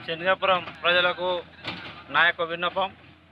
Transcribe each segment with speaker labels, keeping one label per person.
Speaker 1: శనగపురం ప్రజలకు నా యొక్క విన్నపం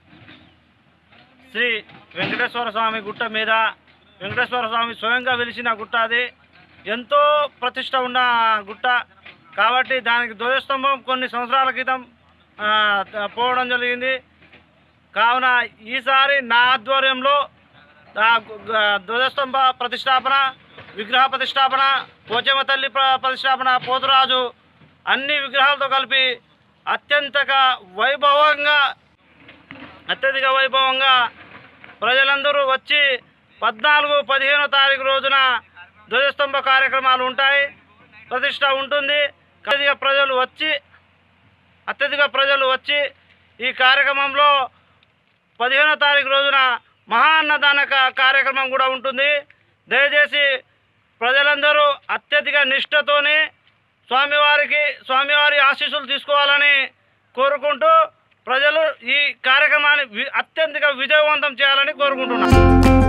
Speaker 1: శ్రీ వెంకటేశ్వర స్వామి గుట్ట మీద వెంకటేశ్వర స్వామి స్వయంగా వెలిసిన గుట్ట అది ఎంతో ప్రతిష్ట ఉన్న గుట్ట కాబట్టి దానికి ధ్వజస్తంభం కొన్ని సంవత్సరాల క్రితం ఆ, త- పోవడం జరిగింది కావున ఈసారి నా ఆధ్వర్యంలో ఆ గు- గ- ధ్వజస్తంభ ప్రతిష్టాపన విగ్రహ ప్రతిష్టాపన పోచమ్మ తల్లి ప్ర- ప్రతిష్టాపన పోతురాజు అన్ని విగ్రహాలతో కలిపి అత్యంతగా వైభవంగా అత్యధిక వైభవంగా ప్రజలందరూ వచ్చి పద్నాలుగు పదిహేనో తారీఖు రోజున ధ్వజస్తంభ కార్యక్రమాలు ఉంటాయి ప్రతిష్ట ఉంటుంది అత్యధిక ప్రజలు వచ్చి అత్యధిక ప్రజలు వచ్చి ఈ కార్యక్రమంలో పదిహేనో తారీఖు రోజున మహా అన్నదాన కా- కార్యక్రమం కూడా ఉంటుంది దయచేసి ప్రజలందరూ అత్యధిక నిష్ఠతోని స్వామివారికి స్వామివారి ఆశీస్సులు తీసుకోవాలని కోరుకుంటూ ప్రజలు ఈ కార్యక్రమాన్ని వి- అత్యంతగా విజయవంతం చేయాలని కోరుకుంటున్నాను